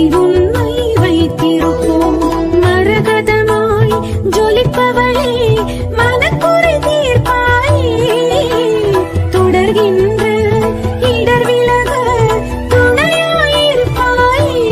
உன்னை வைத்திருப்போம் மரகதமாய் ஜொலிப்பவளே மனக்குறை தீர்ப்பாயே தொடர்கின்ற இடர் விலக துணையாயிருப்பாயே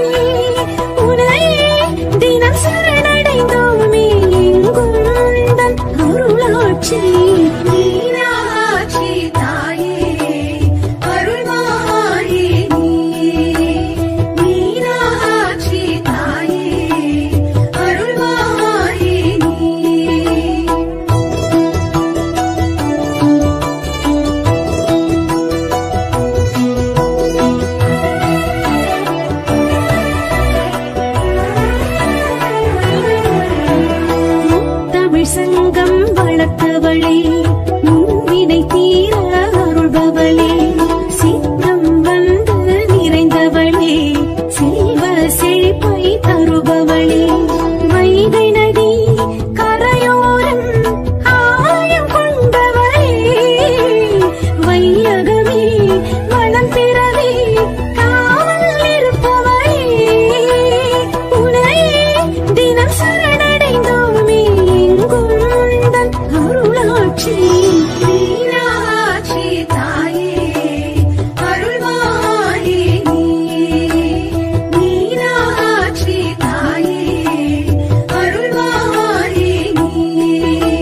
உனையே தினம் சரணடைந்தோமே எங்கும் உந்தன் அருளாட்சி மீனாட்சி தாயே அருள்வாயே நீயே மீனாட்சி தாயே அருள்வாயே நீயே தமிழ் சங்கம் வளர்த்தவளே முன்வினை தீர அருள்பவளே சித்தம் வந்து நிறைந்தவளே செல்வ செழிப்பை தருபவளே வைகை நதி கரையோரம் ஆயம் கொண்டவளே வையகமே வளம் பெறவே காவல் இருப்பவளே உனையே தினம் சரணடைந்தோமே எங்கும் உந்தன் அருளாட்சி மீனாட்சி தாயே அருள்வாயே நீயே மீனாட்சி தாயே அருள்வாயே நீயே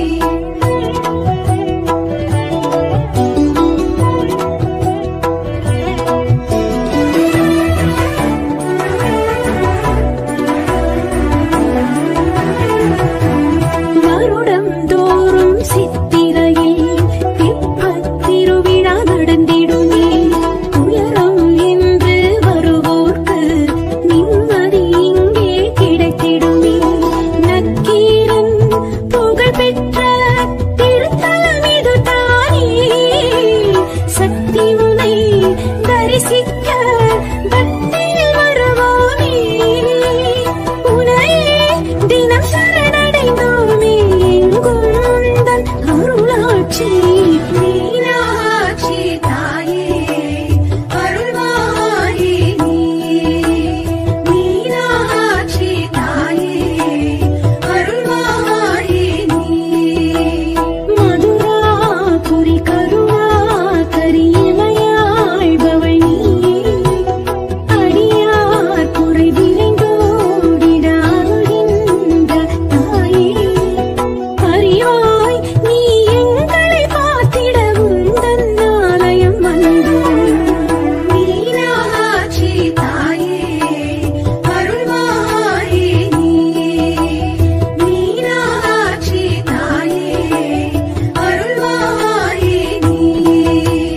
வருடம் தோறும் சித்திரையில் தெப்பத் திருவிழா நடந்திடுமே துயரம் என்று வருவோர்க்கு நிம்மதி இங்கே கிடைத்திடுமே நக்கீரன் புகழ் பெற்ற திருத்தலம் இது தானே சக்தி உனை தரிசிக்க பக்தியில் வருவோமே உனையே தினம் சரணடைந்தோமே எங்கும் உந்தன் அருளாட்சி மீனாட்சி தாயே அருள்வாயே நீயே மீனாட்சி தாயே அருள்வாயே நீயே மதுராபுரி கருணா கரியமையாழ்பவள் நீயே அடியார் குறை விரைந்தோடிட அருள்கின்ற தாயே அறிவாய் நீ எங்களை பார்த்திட உந்தன் ஆலயம் வந்தோம் மீனாட்சி தாயே அருள்வாயே நீயே மீனாட்சி தாயே அருள்வாயே நீயே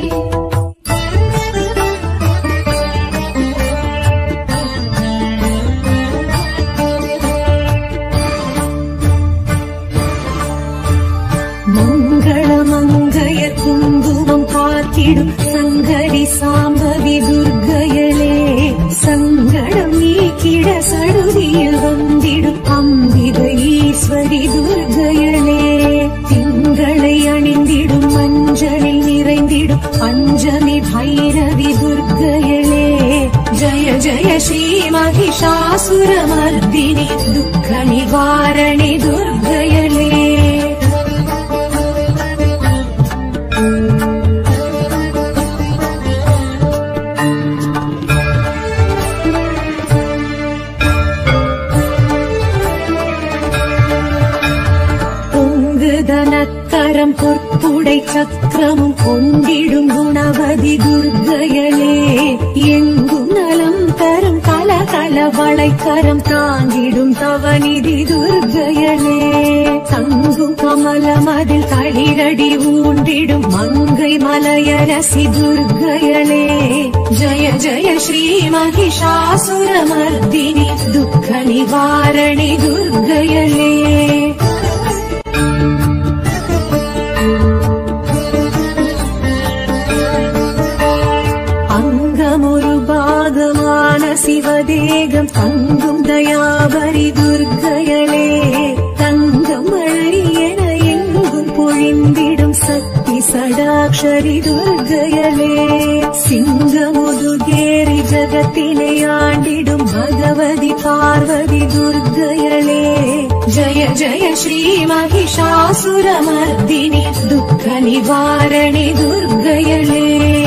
மங்கள மங்கைய குங்குமம் காத்திடும் சங்கரி சாம்பவி துர்க்கையளே சங்கடம் நீக்கிட சடுதியில் வந்திடும் அம்பிகை ஈஸ்வரி துர்க்கையளே திங்களை அணிந்திடும் மஞ்சளில் நிறைந்திடும் பஞ்சமி பைரவி துர்க்கையளே ஜய ஜய ஸ்ரீ மகிஷாசுரமர்தினி துக்க நிவாரணி துர்க்கையளே பொங்குதனக்கரம் பொற்புடை சக்கரமும் கொண்டிடும் குணவதி துர்க்கையளே எங்கும் நலம் தரும் கல கல வளைக்கரம் தாங்கிடும் தவநிதி துர்க்கையளே தங்கும் கமலம் அதில் களிரடி ஊண்டிடும் மங்கை மலையரசி துர்க்கையளே ஜய ஜய ஸ்ரீ மகிஷாசுரமர்தினி துக்க நிவாரணி துர்க்கையளே அங்கமொரு பாகமான சிவதேகம் தங்கும் தயாபரி துர்க்கையளே தங்கம் மழை என எங்கும் பொழிந்திடும் சக்தி சடாக்ஷரி துர்க்கையளே சிங்கமுதுகேரி ஜகத்தினை ஆண்டிடும் மத जय जय श्रीमहिषासुरमर्दिनि दुःखनिवारणि दुर्गयले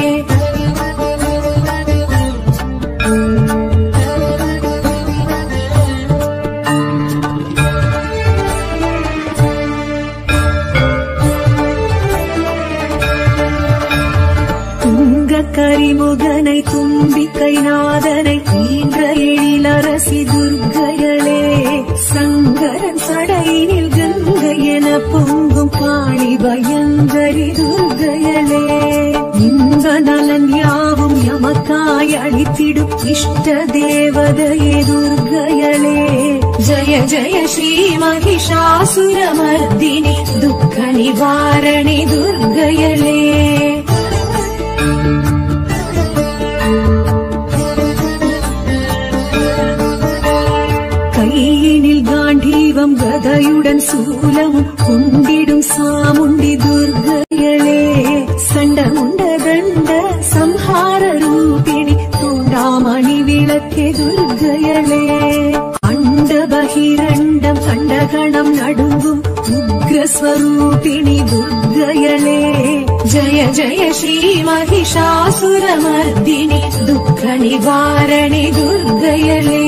துங்க கரிமுகனை தும்பிக்கை நாதனை ஈன்ற எழிலரசி துர்க்கைகளே சங்கரன் சடையினில் கங்கை என பொங்கும் பாணி பயங்கரி துர்க்கைகளே இன்ப நலன் யாவும் எமக்காய் அளித்திடும் இஷ்ட தேவதையே துர்க்கைகளே ஜய ஜய ஸ்ரீ மகிஷாசுரமர்தினி துக்க நிவாரணி துர்க்கைகளே கையினில் காண்டீவம் கதையுடன் சூலமும் கொண்டிடும் சாமுண்டி துர்கைகளே சண்டமுண்ட கண்ட சம்ஹார ரூபிணி தூண்டாமணி விளக்கே துர்கைகளே அண்ட பகிரண்டம் கண்டகணம் நடுங்கும் உக்ரஸ்வரூபிணி துர்கைகளே ஜய ஜய ஸ்ரீ மகிஷாசுரமர்தினி துக்க நிவாரணி துர்கைகளே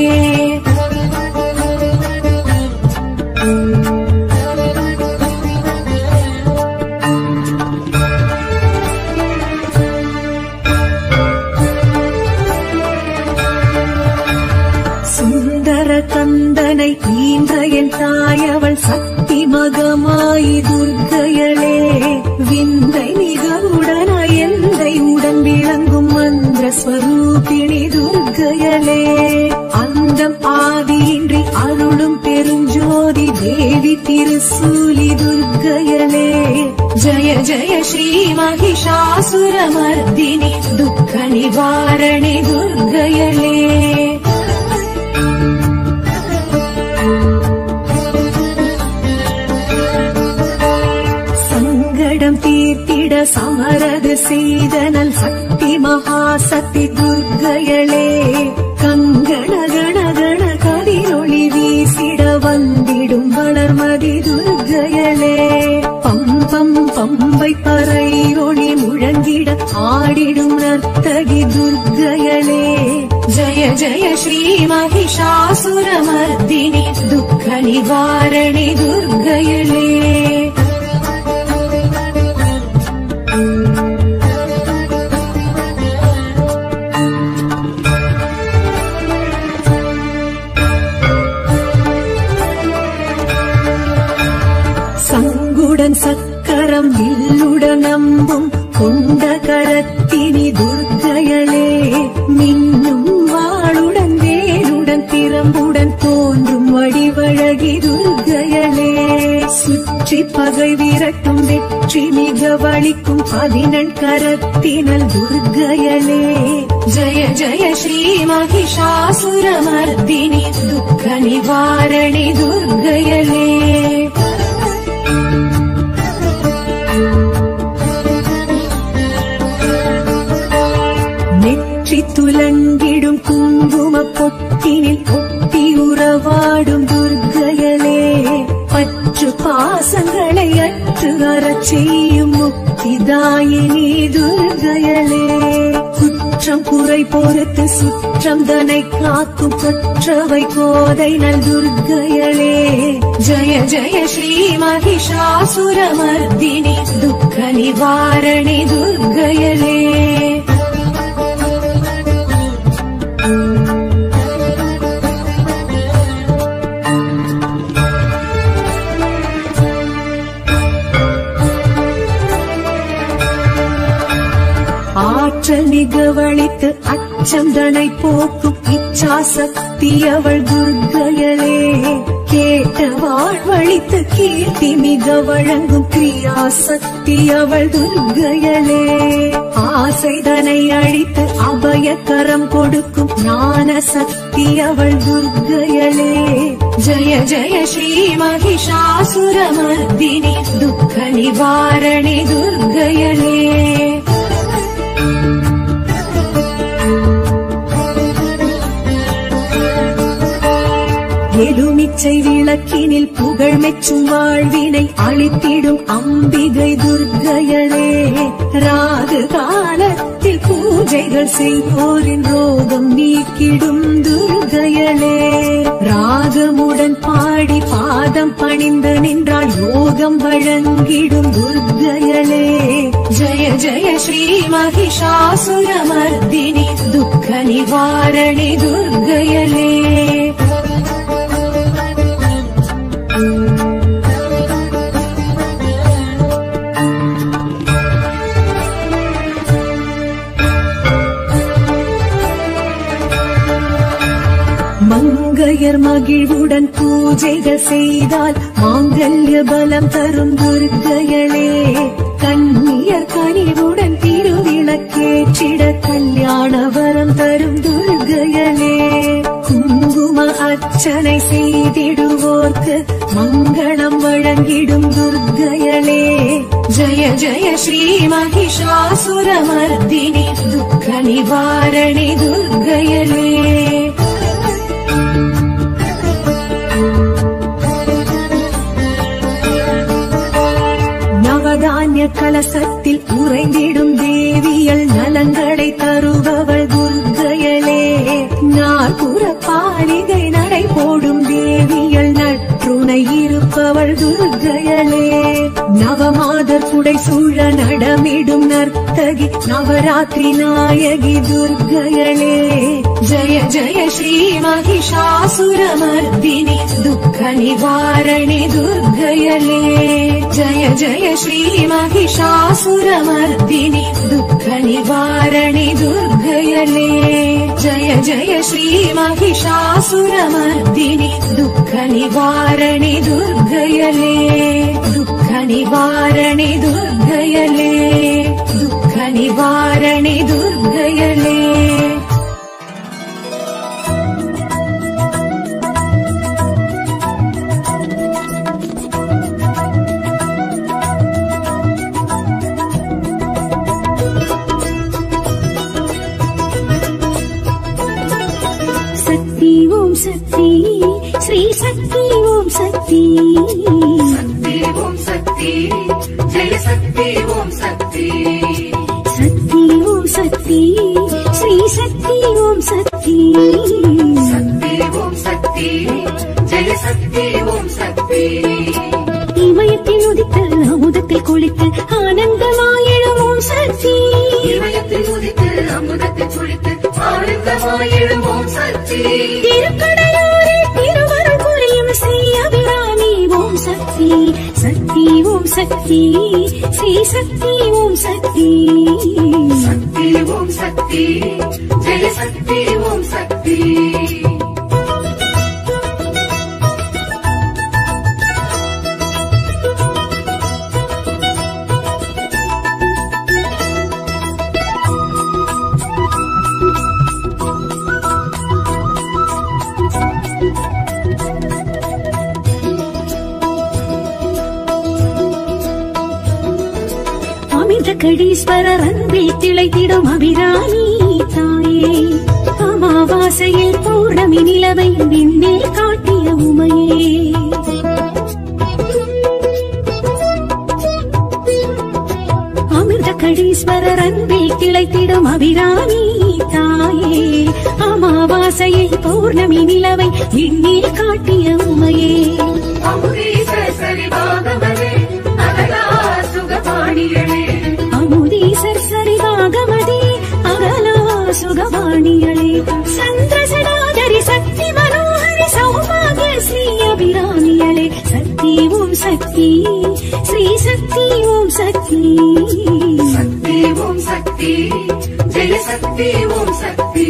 சுந்தர கந்தனை ஈன்ற என் தாயவள் சக்தி மகமாயி துர்க்கையளே விந்தை மிகவுடனாய் எந்தை உடன் விளங்கும் மந்திர ஸ்வரூபிணி துர்க்கையளே அந்தம் ஆதியின்றி அருளும் பெருஞ்சோதி தேவி திருசூலி துர்க்கையளே ஜய ஜய ஸ்ரீ மகிஷாசுரமர்தினி துக்க நிவாரணி துர்க்கையளே சங்கடம் தீர்த்திட சமரது செய்தனல் சக்தி மகாசக்தி துர்க்கையளே கங்கண கண கண கதிரொளி வீசிட வந்திடும் வளர்மதி துர்க்கையளே பம்பம் பம்பை பறை ஒளி முழங்கிட ஆடிடும் நர்த்தகி துர்க்கையளே ஜய ஜய ஸ்ரீ மகிஷாசுரமர்தினி துக்க நிவாரணி துர்க்கையளே சங்குடன் சக்கரம் வில்லுடன் நம்பும் கொண்ட கரத்தினி துர்க்கையளே மின்னும் வாளுடன் வேலுடன் திறம்புடன் தோன்றும் வடிவழகி துர்க்கையளே சுற்றி பகை விரட்டும் வெற்றி மிக வலிக்கும் பதினெண் கரத்தினல் துர்க்கையளே ஜய ஜய ஸ்ரீ மகிஷாசுரமர்தினி துக்க நிவாரணி துர்க்கையளே நெற்றி துலங்கிடும் குங்கும பொட்டினில் ஒட்டி உறவாடும் துர்க்கையளே பற்று பாசங்களை அற்று அறச் செய்யும் முக்திதாயினி துர்க்கையளே குற்றம் குறை பொறுத்து சுற்றம் தனை காக்கும் கொற்றவை கோதை நல் துர்க்கையளே ஜய ஜய ஸ்ரீ மகிஷாசுரமர்தினி துக்க நிவாரணி துர்க்கையளே ஆற்றல் மிகவழித்து அச்சம் தனை போக்கும் இச்சா சக்தி அவள் துர்க்கையளே கேட்ட வாழ்வழித்து கீர்த்தி மிக வழங்கும் கிரியா சக்தி அவள் துர்க்கையளே ஆசைதனை அழித்து அபயக்கரம் கொடுக்கும் ஞான சக்தி அவள் துர்க்கையளே ஜய ஜய ஸ்ரீ மகிஷாசுரமர்தினி துக்க நிவாரணி துர்க்கையளே எலுமிச்சை விளக்கினில் புகழ் மெச்சும் வாழ்வினை அளித்திடும் அம்பிகை துர்க்கையளே ராகு காலத்தில் பூஜைகள் செய்வோரின் ரோகம் நீக்கிடும் துர்க்கையளே ராகமுடன் பாடி பாதம் பணிந்து நின்றால் யோகம் வழங்கிடும் துர்க்கையளே ஜய ஜய ஸ்ரீ மகிஷாசுரமர்தினி துக்க நிவாரணி துர்க்கையலே மங்கையர் மகிழ்வுடன் பூஜைகள் செய்தால் மாங்கல்ய பலம் தரும் துர்க்கையளே கண்ணியர் கனிவுடன் திருவிளக்கேற்றிட கல்யாண வரம் தரும் துர்க்கையளே குங்கும அர்ச்சனை செய்திடுவோர்க்கு மங்களம் வழங்கிடும் துர்க்கையளே ஜய ஜய ஸ்ரீ மகிஷாசுரமர்தினி துக்க நிவாரணி துர்க்கையலே நவதானிய கலசத்தில் உறைந்திடும் தேவியல் நலங்களை தருபவள் துர்க்கையளே நாற்புற பாலிகை நடை போடும் தேவியல் நற்றுணை இருப்பவள் துர்க்கையளே நவமாதர் குடை சூழ நடமிடும் நர்த்தகி நவராத்திரி நாயகி துர்க்கையளே ஜய ஜய ஸ்ரீ மகிஷாசுரமர்தினி துக்க நிவாரணி துர்க்கையலே ஜய ஜய ஸ்ரீ மகிஷாசுரமர்தினி துக்க நிவாரணி துர்க்கையலே ஜய ஜய ஸ்ரீ மகிஷாசுரமர்தினி துக்க நிவாரணி துர்க்கையலே துக்க நிவாரணி துர்க்கையலே துக்க நிவாரணி துர்க்கையலே சக்தி ஓம் சக்தி ஸ்ரீ சக்தி ஓம் சக்தி சக்தி ஓம் சக்தி ஜெய சக்தி ஓம் சக்தி சக்தி ஓம் சக்தி ஸ்ரீ சக்தி ஓம் சக்தி சக்தி ஓம் சக்தி ஜெய சக்தி ஓம் சக்தி இமயத்தில் உதித்த அமுதத்தில் குளித்து ஆனந்தமாயிடும் ஓம் சக்தி இமயத்தில் உதித்து அமுதத்தில் குளித்து ஆனந்தமாயிடும் ஓம் சக்தி திருக்கடையூரில் திருவருள் புரியும் ஸ்ரீ அபிராமி ஓம் சக்தி சக்தி ஓம் சக்தி ஸ்ரீ சக்தி ஓம் சக்தி சக்தி ஓம் சக்தி ஜெய சக்தி ஓம் சக்தி அமிர்த கடீஸ்வரர் அன்பில் திளைத்திடும் அபிராமி தாயே அமாவாசையில் பௌர்ணமி நிலவை விண்ணில் காட்டிய உமையே அமிர்த கடீஸ்வரர் அன்பில் திளைத்திடும் அபிராமி தாயே அமாவாசையில் பௌர்ணமி நிலவை விண்ணில் காட்டிய உமையே அமுதீச சரிவாகமலே அகலா சுகபாணிகளே அமுதீசர் சரிவாகமதே அகலா சுகவாணிகளே சந்திரசடாதரி சக்தி மனோஹரி சௌபாகிய ஸ்ரீ அபிராமியளே சக்தி ஓம் சக்தி ஸ்ரீ சக்தி ஓம் சக்தி சக்தி ஓம் சக்தி ஜெய சக்தி ஓம் சக்தி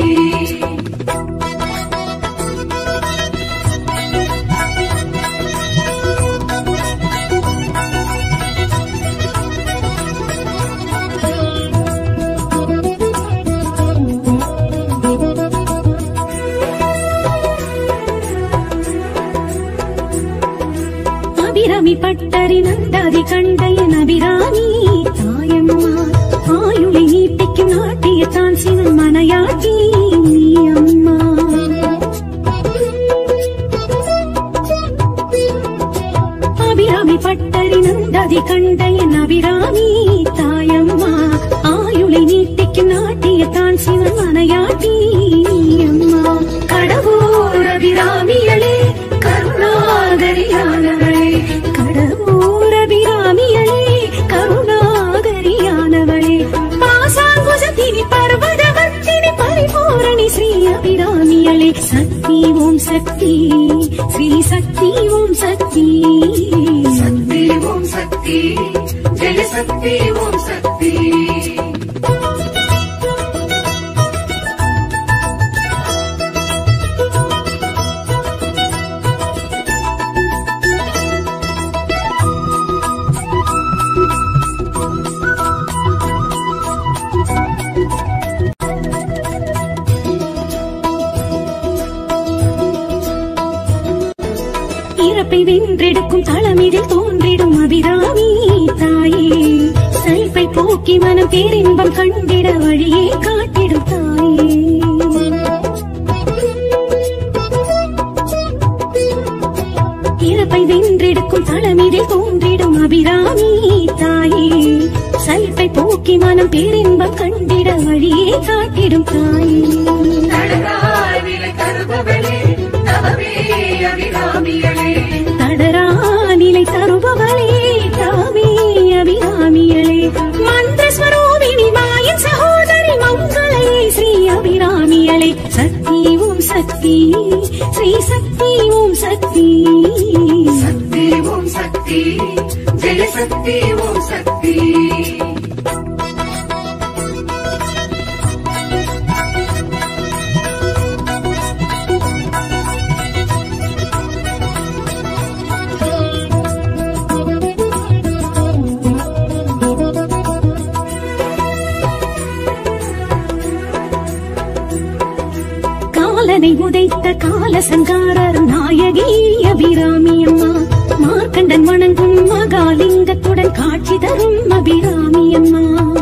அபிராமி பட்டரி நந்தாதி கண்டைய அபிராமி தாயம்மா ஆயுளை நீட்டிக்கும் நாட்டிய தான் சிவன் மனையாட்டி நீ அம்மா நந்ததி கண்ட என் அபிராமி தாயம்மா ஆயுளை நீட்டிக்கும் நாட்டியத்தான் சிவன் மனையாட்டி அம்மா கடவுள் அபிராமியளே கருணாகரியானவளே கடவுள் அபிராமியளே கருணாகரியானவளே பாசாங்குசத்தினி பர்வதவர்த்தினி பரிபூரணி ஸ்ரீ அபிராமியளே சக்தி ஓம் சக்தி ஸ்ரீ சக்தி ஓம் சக்தி சக்தி ஓம் சக்தி ஜெய சக்தி ஓம் சக்தி இறப்பை வென்றெடுக்கும் தளமிதில் தோன்றிடும் அபிராமி தாயே சைப்பை போக்கி மனம் பேரின்பம் கண்டிட வழியே காட்டிடும் தாயே இறப்பை வென்றெடுக்கும் தளமிதில் தோன்றிடும் அபிராமி தாயே சைப்பை போக்கி மனம் பேரின்பம் கண்டிட வழியே காட்டிடும் தாயே தடகாய் நிலை தருபவளே தவமே அபிராமியளே தடரா நிலை தருபவளே தாமே அபிராமியளே மந்திரஸ்வரூபிணி மாயின் சகோதரி மங்களே ஸ்ரீ அபிராமியளே சக்தி ஓம் சக்தி ஸ்ரீ சக்தி ஓம் சக்தி சக்தி ஓம் சக்தி ஜெய சக்தி ஓம் சக்தி காலனை உதைத்த கால சங்காரர் நாயகி அபிராமி அம்மா மார்க்கண்டன் வணங்கும் மகாலிங்கத்துடன் காட்சி தரும் அபிராமி அம்மா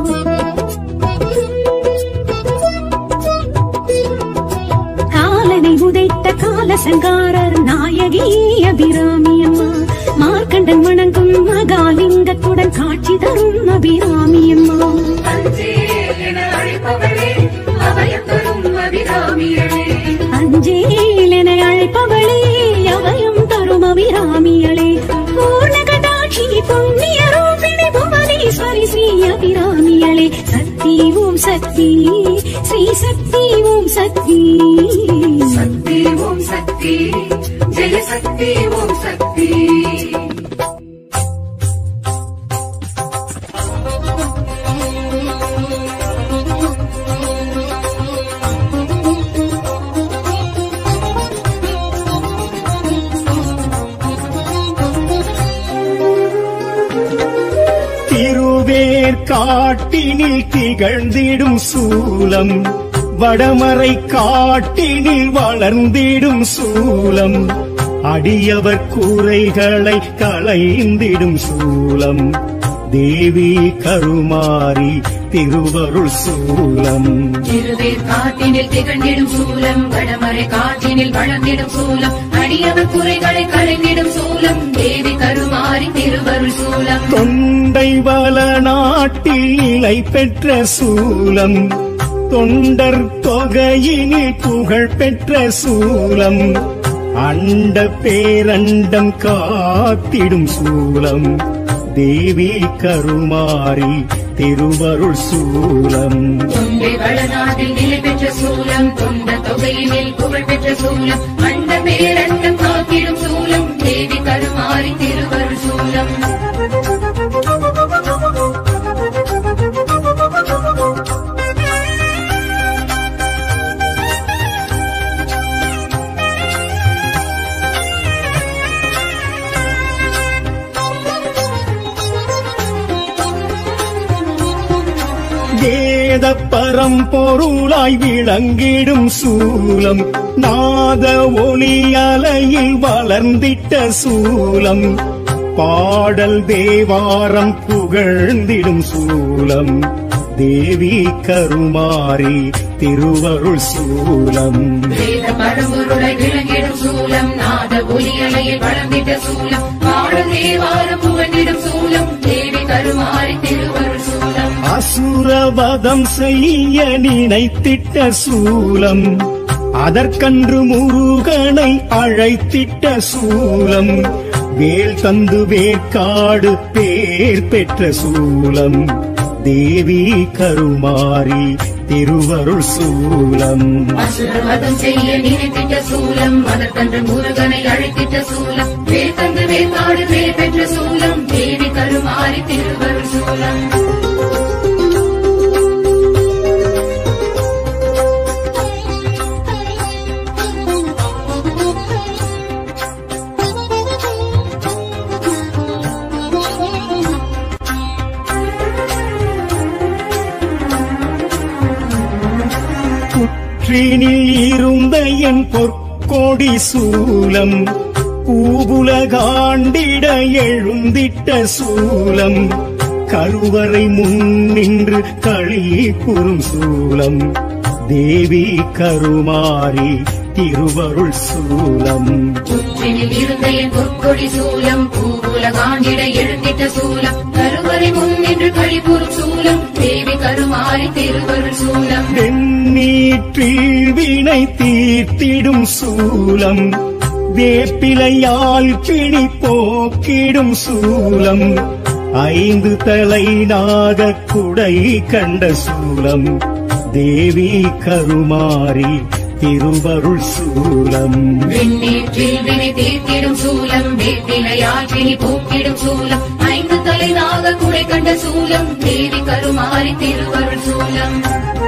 காலனை உதைத்த கால சங்காரர் நாயகி அபிராமி அம்மா மார்க்கண்டன் வணங்கும் மகாலிங்கத்துடன் காட்சி தரும் அபிராமி அம்மா அஞ்சேல் என அழைப்பவளே அபயம் தரும் அபிராமியளே அஞ்சேல் என அழைப்பவளே அபயம் தரும் அபிராமியளே பூர்ணகடாட்சி புண்ணிய ரூபிணி புவனேஸ்வரி ஸ்ரீ அபிராமியளே சக்தி ஓம் சக்தி ஸ்ரீ சக்தி ஓம் சக்தி சக்தி ஓம் சக்தி ஜெய சக்தி ஓம் சக்தி திருவேற்காட்டினில் திகழ்ந்திடும் சூலம் வடமறை காட்டினில் வளர்ந்திடும் சூலம் அடியவர் கூரைகளை களைந்திடும் சூலம் தேவி கருமாரி திருவருள் சூலம் இருவேர் காட்டினில் திகழ்ந்திடும் சூலம் வடமறை காற்றினில் வளர்ந்திடும் சூலம் அடியவர் குறைகளை களைந்திடும் சூலம் தேவி கருமாரி திருவருள் சூலம் தொண்டை வள நாட்டில் நிலை பெற்ற சூலம் தொண்டர் தொகையினில் புகழ் பெற்ற சூலம் அண்ட பேரண்டம் காத்திடும் சூலம் தேவி கருமாரி திருவருள் சூலம் தொண்டை வளநாட்டில் நிலை பெற்ற சூலம் தொண்ட தொகையினில் புகழ் பெற்ற சூலம் அண்ட பேரண்டம் காத்திடும் சூலம் தேவி கருமாரி திருவருள் சூலம் வேத பரம்பொருளாய் விளங்கிடும் சூலம் நாத ஒளி அலையில் வளர்ந்திட்ட சூலம் பாடல் தேவாரம் புகழ்ந்திடும் சூலம் தேவி கருமாரி திருவருள் சூலம் வேத பரம்பொருளை விளங்கிடும் சூலம் நாத ஒலியலையில் வளர்ந்திட்ட சூலம் பாட தேவாரம் புகழ்ந்திடும் சூலம் அசுரவதம் செய்ய நினைத்திட்ட சூலம் அதற்கன்று முருகனை அழைத்திட்ட சூலம் வேல் தந்து வேற்காடு பேர் பெற்ற சூலம் தேவி கருமாரி திருவருள் சூலம் அசுரவதம் செய்ய நினைத்திட்ட சூலம் அதற்கன்று முருகனை அழைத்திட்ட சூலம் வேத்தந்து வேத்தாடு வேர் பெற்ற சூலம் தேவி கருமாறி திருவருள் சூலம் புற்றினில் இருந்த என் பொற்கொடி சூலம் பூவுலகாண்டிட எழுந்திட்ட சூலம் கருவறை முன்னின்று களி கூறும் சூலம் தேவி கருமாரி திருவருள் சூலம் புற்றினில் இருந்த என் பொற்கொடி சூலம் பூவுலகாண்டிட எழுந்திட்ட சூலம் கருவறை முன்னின்று கழிபுறும் சூலம் தேவி கருமாறி திருவருள் சூலம் வெண்ணீற்றில் வினை தீர்த்திடும் சூலம் வேப்பிலையால் பிணி போக்கிடும் சூலம் ஐந்து தலை நாக குடை கண்ட சூலம் தேவி கருமாரி திருவருள் சூலம் வெண்ணீற்றில் வினை தீர்த்திடும் சூலம் வேப்பிலையால் பிணி போக்கிடும் சூலம் ஐந்து தலை நாக குடை கண்ட சூலம் தேவி கருமாறி திருவருள் சூலம்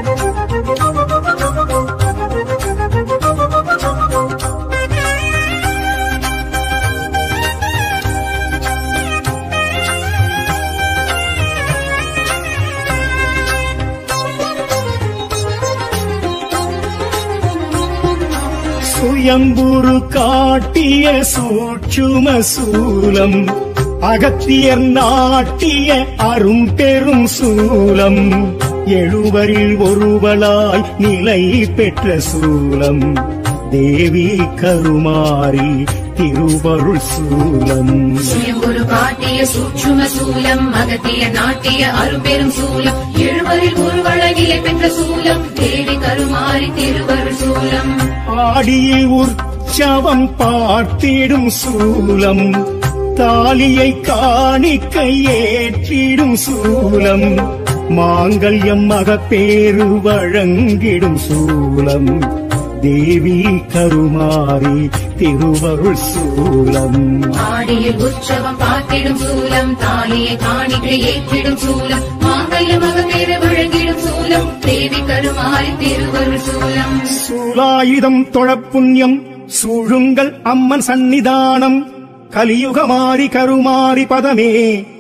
சுயம்புரு காட்டிய சூட்சும சூலம் அகத்தியர் நாட்டிய அரும்பெரும் சூலம் எழுவரில் ஒருவளாய் நிலை பெற்ற சூலம் தேவி கருமாரி திருவருள் சூலம் சுயம்புரு காட்டிய சூட்சும சூலம் அகத்திய நாட்டிய அரும்பெரும் சூலம் எழுவரில் ஒருவள நிலை பெற்ற சூலம் தேவி கருமாறி திருவருள் சூலம் ஆடியில் உற்சவம் பார்த்திடும் சூலம் தாலியை காணிக்கை ஏற்றிடும் சூலம் மாங்கல்யம் மகப்பேறு வழங்கிடும் சூலம் தேவி கருமாரி திருவருள் சூலம் ஆடியில் உற்சவம் பார்த்திடும் சூலம் தாலியை காணிக்கை ஏற்றிடும் சூலம் மாங்கல்ய மகமேற வழங்கிடும் சூலம் தேவி கருமாறி திருவருள் சூலம் சூலாயுதம் தொழப்புண்ணியம் சூழுங்கள் அம்மன் சந்நிதானம் கலியுகமாரி கருமாரி பதமே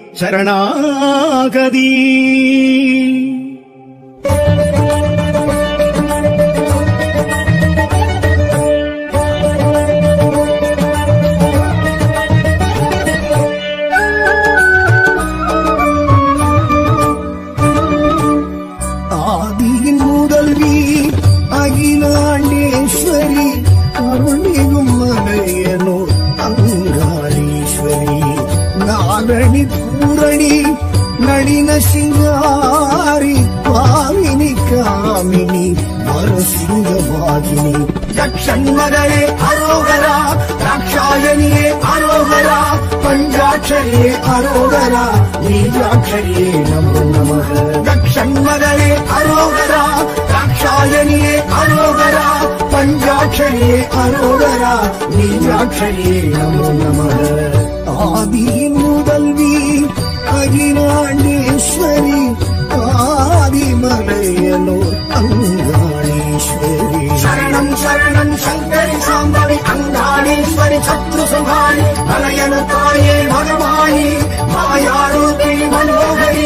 சரணாகதி ஆதியின் முதல்வி அகிலாண்டேஸ்வரி அருணிகும் மலையனோ அங்காளீஸ்வரி நாரணி பூரணி நளின சிங்காரி பாமினி காமினி வரசிங்கவாகினி தட்சண்மகளே அரோகரா தாட்சாயணியே அரோகரா பஞ்சாட்சரியே அரோகரா நீஜாட்சரியே நமோ நமக தட்சண்மகளே அரோகரா தாட்சாயணியே அரோகரா பஞ்சாட்சரியே அரோகரா நீஜாட்சரியே நமோ நமக ஆதியின் முதல்வி அகிலாண்டேஸ்வரி ஆதிமலையனோ அங்காளீஸ்வரி சரணம் சரணம் சங்கரி சாம்பவி அங்காளீஸ்வரி சத்ரு சுகாரி மலையன தாயே மகமாயி மாயாரூபி மனோகரி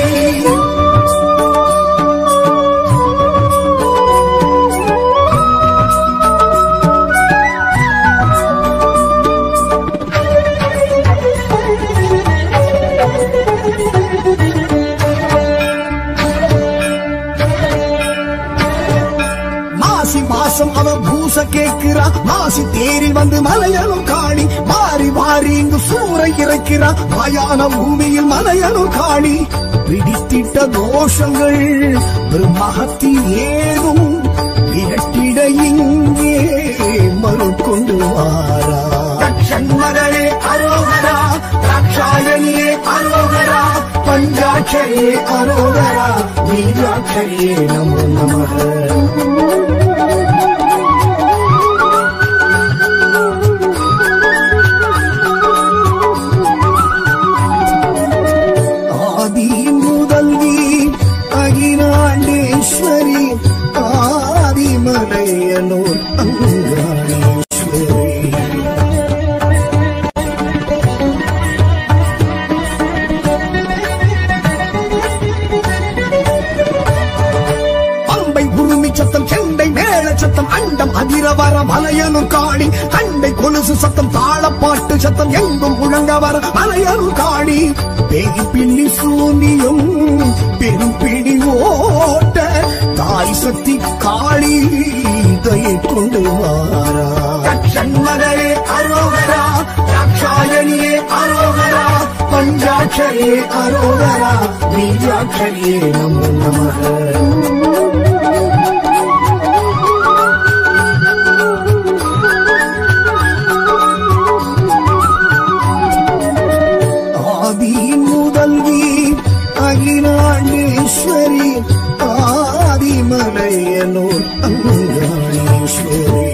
மாசி மாசம் அவ பூச கேட்கிறா மாசி தேரில் வந்து மலையலும் காணி மாறி வாழ மாறி இங்கு சூறை இறைக்கிறார் மாயான பூமியில் மலையனு காணி பிடித்திட்ட தோஷங்கள் பிரம்மகத்தில் ஏதும் விரட்டிட இங்கே மருள் கொண்டு வாரா மகளே அரோகரா தாட்சாயணியே அரோகரா பஞ்சாட்சரியே அரோகரா நீராட்சரியே நமோ நமக ஆதி முதல்வி அகிலாண்டேஸ்வரி ஆதிமலையனூர் அங்காளேஸ்வரி பம்பை உருமி சத்தம் செண்டை மேல சத்தம் அண்டம் அதிரவர மலையனு காணி கண்டை கொலுசு சத்தம் தாளப்பாட்டு சத்தம் எங்கும் முழங்க வர மலையனு காணி பேய் பிள்ளி சூனியும் பெரும் பிடி ஓட்ட தாய் சக்தி காளி தயை கொண்டு வாரா மகளே அரோகரா தாட்சாயணியே அரோகரா பஞ்சாட்சரியே அரோகரா நீஜாட்சரியே நமோ நமக ஆதி முதல்வி அகிலாண்டேஸ்வரி ஆதிமலையனூர் அங்காளேஸ்வரி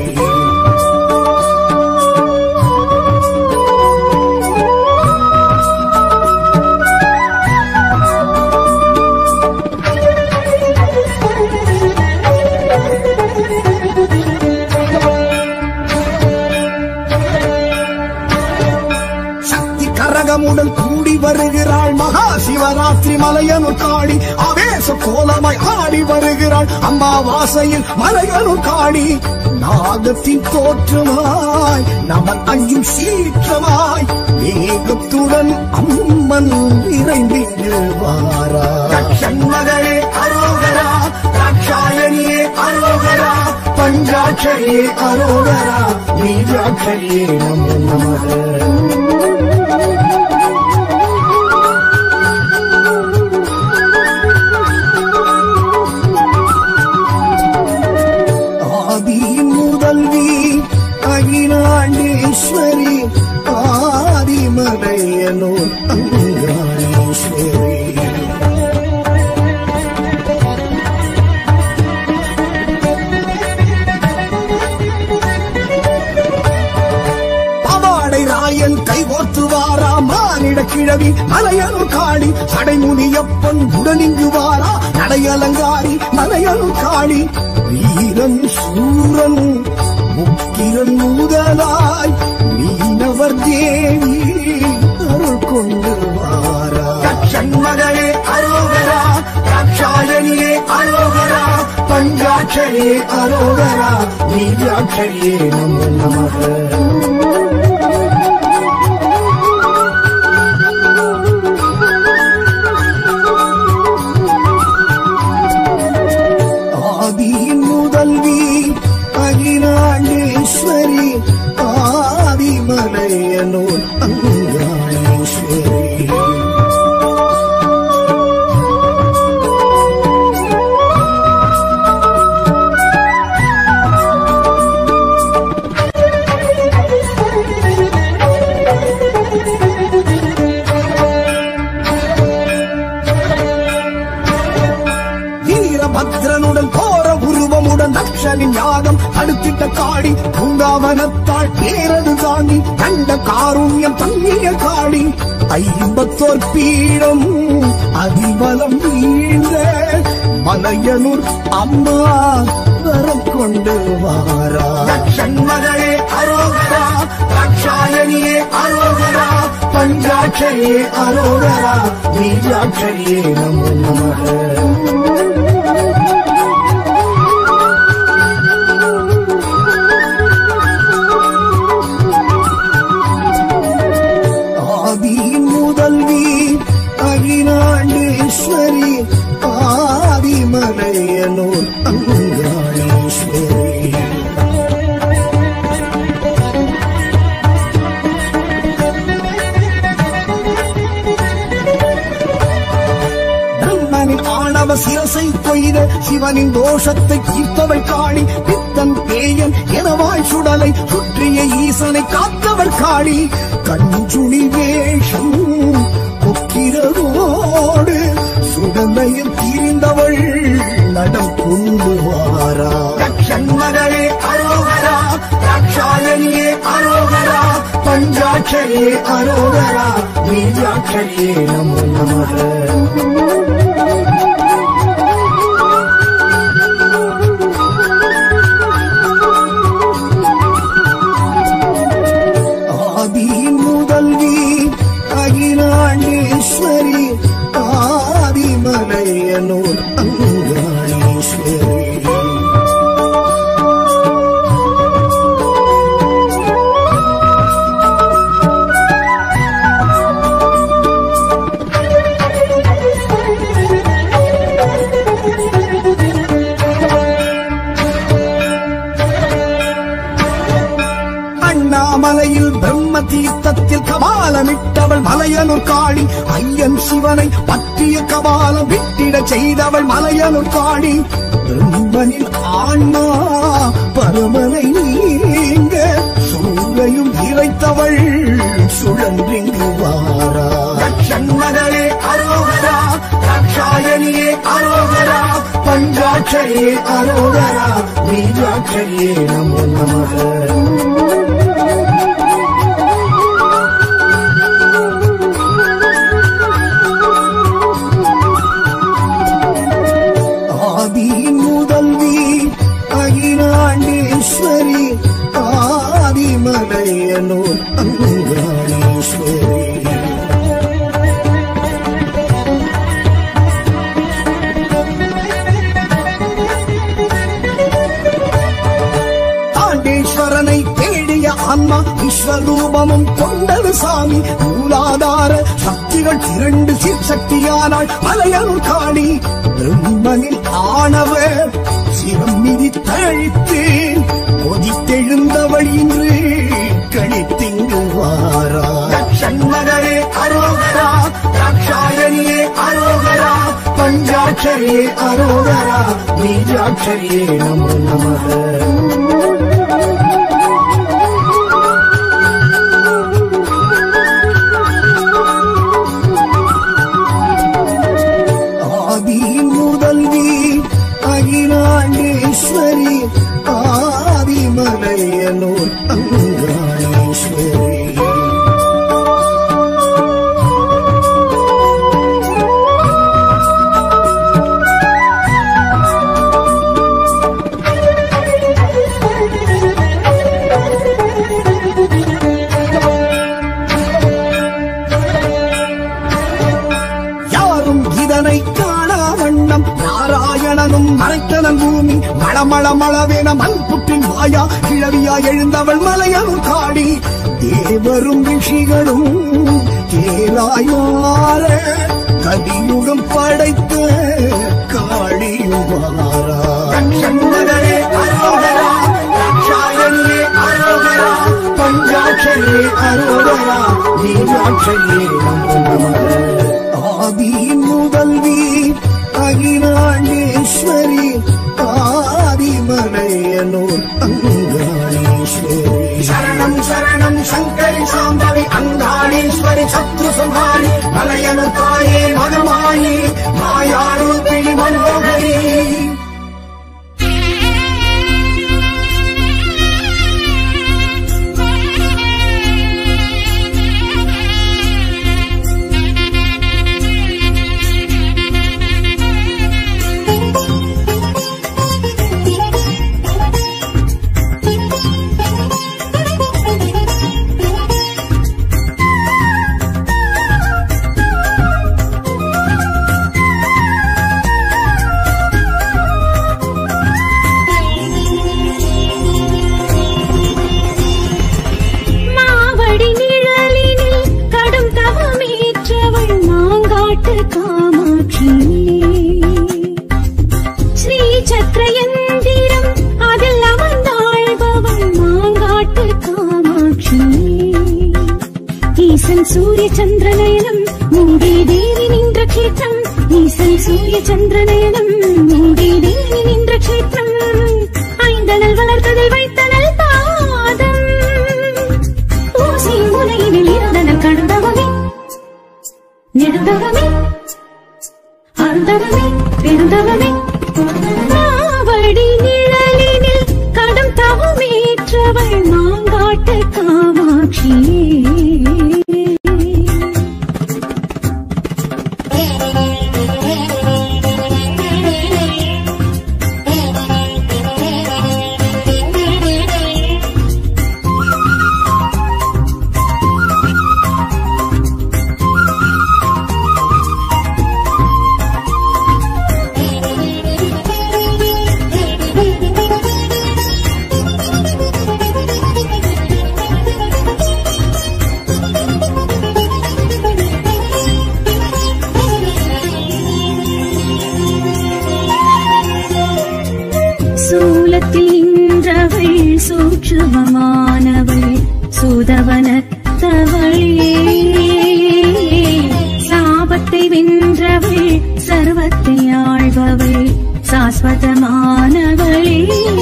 சக்தி கரகமுடன் கூடி வருகிறாள் மகா சிவராத்திரி மலையனு காளி ஆவேச கோலமாய் ஆடி வருகிறாள் அம்மாவாசையில் மலையனு காளி நாகத்தின் தோற்றமாய் நமன் அஞ்சும் சீற்றமாய் வேகத்துடன் அம்மன் விரைந்திங்கு வாரா மகளே அரோகரா தாட்சாயணியே அரோகரா பஞ்சாட்சரியே அரோகரா நீஜாட்சரியே நமோ நமக ஆதி முதல்வி அகிலாண்டேஸ்வரி ஆதிமலையனூர் அங்காளேஸ்வரி பவாடை ராயன் கைகோர்த்து வாரா மானிட கிழவி மலையனு காளி சடைமுனியப்பன் உடனிங்கு வாரா நடையலங்காரி மலையனு காளி வீரன் சூரன் முக்கிரன் முதலாய் மீனவர் தேவி அருள் கொண்டு வாரா மகளே அரோகரா தாட்சாயணியே அரோகரா பஞ்சாட்சரியே அரோகரா நீஜாட்சரியே நமோ நமக ஆதி முதல்வி அகிலாண்டேஸ்வரி ஆதிமலையனூர் அங்காளேஸ்வரி வீரபத்ரனுடன் கோர உருவமுடன் தக்ஷனின் யாகம் தடுத்திட்ட காடி பூங்காவனத்தாள் பேரது தாண்டி கண்ட காருண்யம் தங்கிய காடி ஐம்பத்தோர் பீடம் அதிபலம் வீழ்ந்த மலையனூர் அம்மா வரம் கொண்டு வாரா மகளே அரோகரா தாட்சாயணியே அரோகரா பஞ்சாட்சரியே அரோகரா நீஜாட்சரியே நமோ நமக ஆதி முதல்வி அகிலாண்டேஸ்வரி ஆதிமலையனூர் அங்காளேஸ்வரி கொய்த சிவனின் தோஷத்தை தீர்த்தவள் காளி பித்தன் பேயன் எனவாய் சுடலை சுற்றிய ஈசனை காத்தவள் காளி கஞ்சுளி வேஷம் கொக்கிறதோடு சுடலையில் தீர்ந்தவள் நடம் கொண்டு வாரா மகளே அரோகரா ராட்சாயணியே அரோகரா பஞ்சாட்சரியே அரோகரா பீஜாட்சரியே நமோ நமக ஆதி முதல்வி அகிலாண்டேஸ்வரி ஆதிமலையனூர் அங்காளீஸ்வரி அண்ணாமலையில் பிரம்ம தீர்த்தத்தில் கபாலமிட்டவள் மலையனூர் காளி ஐயன் சிவனை பற்றிய கபாலம் விட்டிட செய்தவள் மலையனூர் காளி பிரம்மனின் ஆன்மா பரமனை நீங்க சூழையும் இறைத்தவள் சுழன்றிங்கு வாரா மகளே அரோகரா ராட்சாயணியே அரோகரா பஞ்சாட்சரியே அரோகரா பீஜாட்சரியே நமோ நமக ஆதி முதல்வி அகிலாண்டேஸ்வரி ஆதிமலையனூர் அங்காளீஸ்வரி ஆண்டேஸ்வரனை தேடிய ஆன்மா விஸ்வரூபமும் கொண்டது சாமி மூலாதார சக்திகள் இரண்டு சீர்சக்தியானாள் மலையருள் காளி பிரம்மனின் ஆணவர் சிரம் மிதி தழித்து கொதித்தெழுந்தவள் இன்று கணித்திங்கு வாரா சண்மகரே அரோகரா ராட்சாயணியே அரோகரா பஞ்சாட்சரியே அரோகரா பீஜாட்சரியே நமோ நமக ஆதி முதல்வி அகிலாண்டேஸ்வரி ஆதிமலையனூர் அங்காளீஸ்வரி யாரும் இதனை காணா வண்ணம் நாராயணனும் மறைத்தனன் பூமி மளமள மளவென மண் புற்றின் வாயா கிழவியா எழுந்தவள் மலையனும் காடி தேவரும் ரிஷிகளும் கேளாய் மாற கலியுகம் படைத்த காளியும் வாரா சண்மகரே அரோகரா ராட்சாயணியே அரோகரா பஞ்சாட்சரியே அரோகரா நீராட்சரியே நமோ நமக ஆதி முதல்வி அகிலாண்டேஸ்வரி ஆதிமலையனூர் அங்காளீஸ்வரி சரணம் சரணம் சங்கரி சாம்பவி அங்காளீஸ்வரி சத்ரு சம்ஹாரி மலையனு தாயே மகமாயி மாயாரூபிணி மனோகரி மாவடி நிழலினில் கடும் தவமேற்றவள் மாங்காட்டு காமாட்சி ஸ்ரீ சக்கரயந்திரம் அதில் அமர்ந்தாழ்பவள் மாங்காட்டு காமாட்சி ஈசன் சூரிய சந்திரநயனம் மூடி தேவி நின்ற கஷேத்திரம் ஈசன் சூரிய சந்திரநயனம் மூடி தேவி நின்ற க்ஷேத்திரம் ஐந்தனல் வளர்த்ததில் வைத்தனல் பாதம் ஊசி முனையினில் இருந்தனல் கடந்தவமே நெடுந்தவமே அருந்தவமே பெருந்தவமே மாவடி நிழலினில் கடும் தவமேற்றவள் மாங்காட்டு காமாட்சியே சூலத்தில் நின்றவள் சூட்சுமமானவள் சுதவனத்தவளே சாபத்தை வென்றவள் சர்வத்தை ஆழ்பவள் சாஸ்வதமானவளே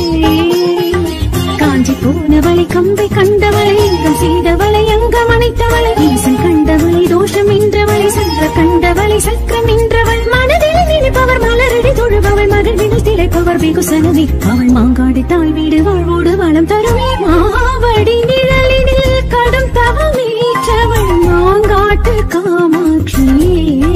காஞ்சி போனவளை கம்பை கண்டவளை எங்கம் செய்தவளை அங்கம் அணைத்தவளை ஈசன் கண்டவளை தோஷம் என்றவளை சங்க கண்டவளை சக்கரம் என்றவள் மனதில் நினைப்பவர் மலரடி தொழுபவள் மகிழ்வினில் திளைப்பவர் வெகுசனமே அவள் மாங்காடி தாய் வீடு வாழ்வோடு வளம் தருமே மாவடி நிழலினில் கடும் தவமேற்றவள் மாங்காட்டு காமாட்சியே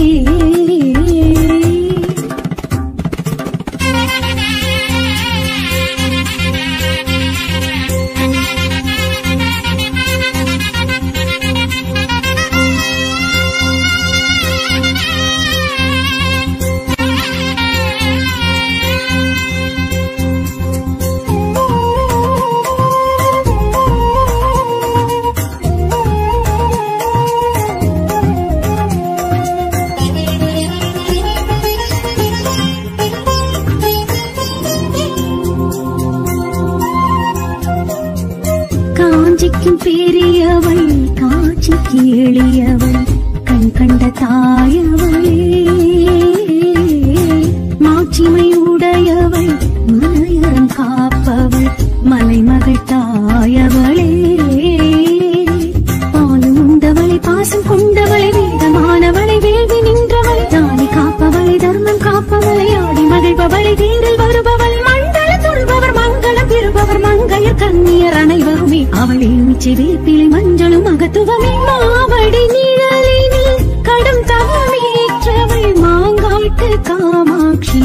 காஞ்சிக்கும் பெரியவள் காட்சிக்கு எளியவள் கண் கண்ட தாயவளே மாட்சிமை உடையவள் மலையறம் காப்பவள் மலைமகள் தாயவளே பாலும் உண்டவளை பாசம் கொண்டவளை வேதமானவளை வேள்வி நின்றவளை தானி காப்பவளை தர்மம் காப்பவளை ஆடி மகிழ்பவளை தேரில் வருபவள் மண்டல தொழுபவர் மங்களம் பெறுபவர் மங்கையர் கண்ணியர் அனைவருமே அவள் எலுமிச்சை வேப்பிலை மஞ்சளும் மகத்துவமே மாவடி நிழலினில் கடும் தவமேற்றவள் மாங்காட்டு காமாட்சி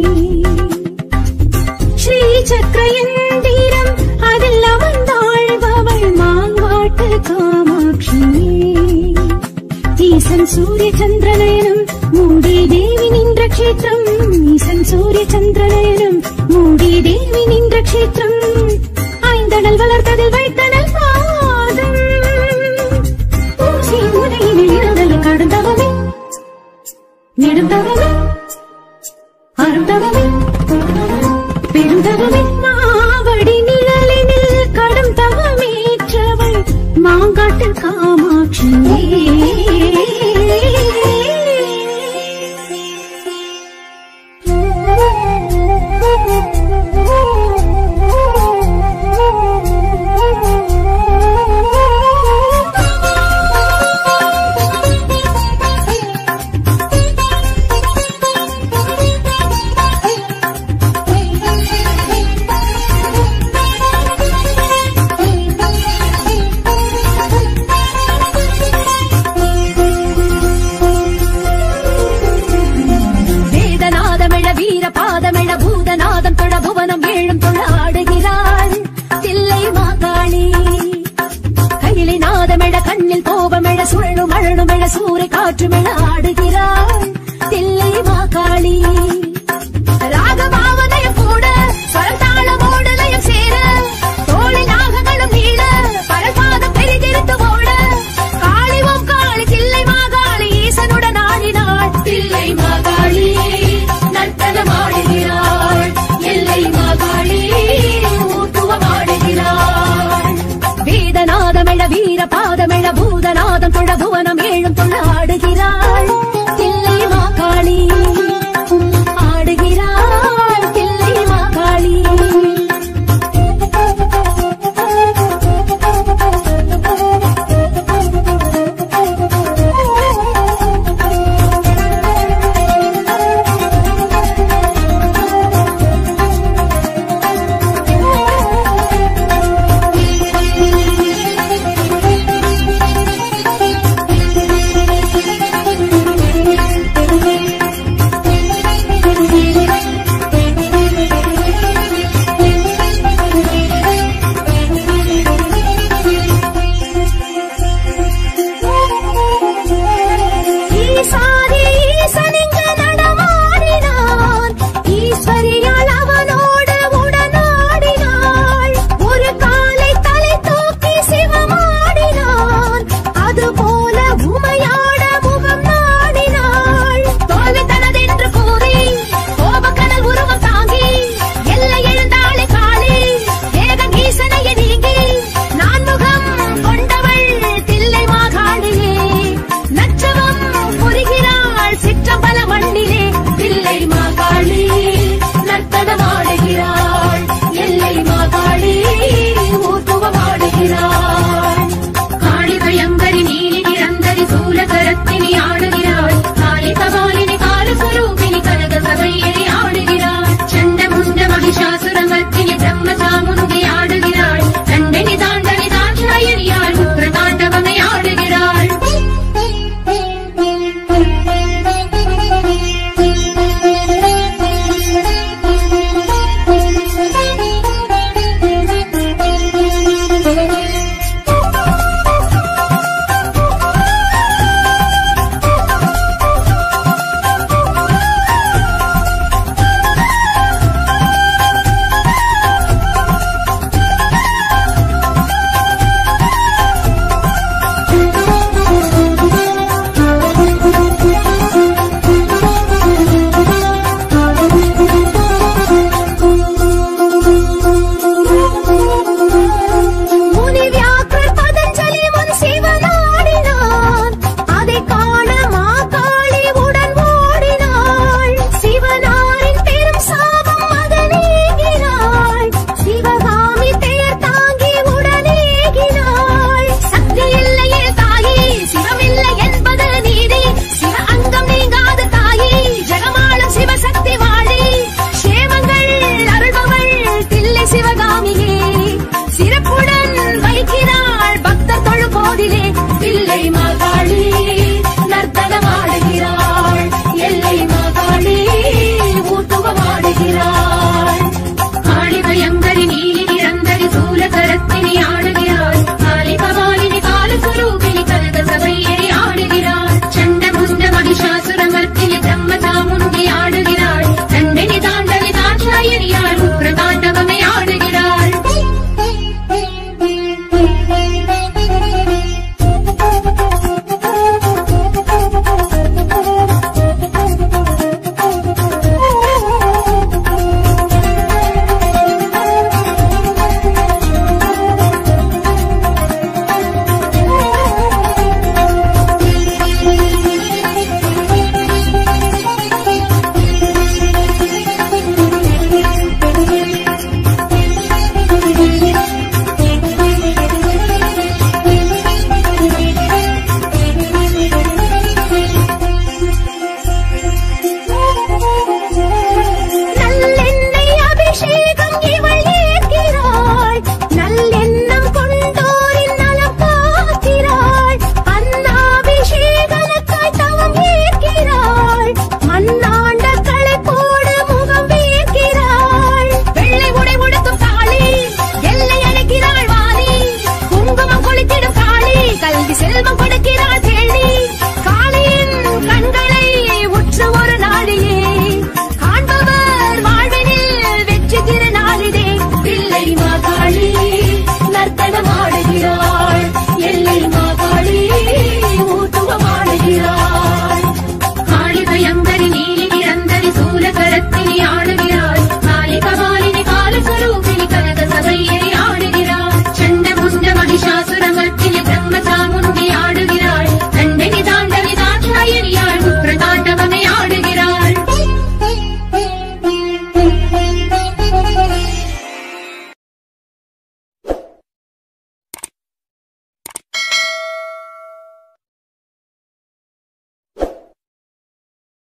ஸ்ரீ சக்கரயந்திரம் அதில் அமர்ந்தாழ்பவள் மாங்காட்டு காமாட்சி ஈசன் சூரிய சந்திரநயனம் மூடி தேவி நின்ற க்ஷேத்திரம் ஈசன் சூரிய சந்திரநயனம் மூடி தேவி நின்ற க்ஷேத்திரம் ஐந்தடல் வளர்த்ததில் வைத்தனல் பாதம் ஊசி முனையினில் இருந்தல் கடந்தவமே நெடுந்தவமே அருந்தவமே பெருந்தவமே மாவடி நிழலினில் கடும் தவமேற்றவள் மாங்காட்டு காமாட்சி வேதநாதமிழ வீர பாதமிழ பூதநாதம் தொழ புவனம் ஏழும் தொழ ஆடுகிறாள் தில்லை மாகாளி கையிலை நாதமிழ கண்ணில் கோபமிழ சுழலும் அழலுமிழ சூறை காற்றுமிழ ஆடுகிறாள் தில்லை மாகாளி ராகபாவனையும் கூட ஸ்வரத்தாளமோடு லயம் சேர தோழி நாகங்களும் நீள பரபாதம் பெரிதிருத்து ஓட காளிவோம் காளி தில்லை மாகாளி ஈசனுடன் ஆடினாள் தில்லை மாகாளி நர்த்தனமாடுகிறாள் எல்லை மாகாளி ஊர்த்துவமாடுகிறாள் வேதநாதமிழ வீர பாதமிழ பூதநாதம் தொழ புவனம் ஏழும் தொழ ஆடுகிறாள்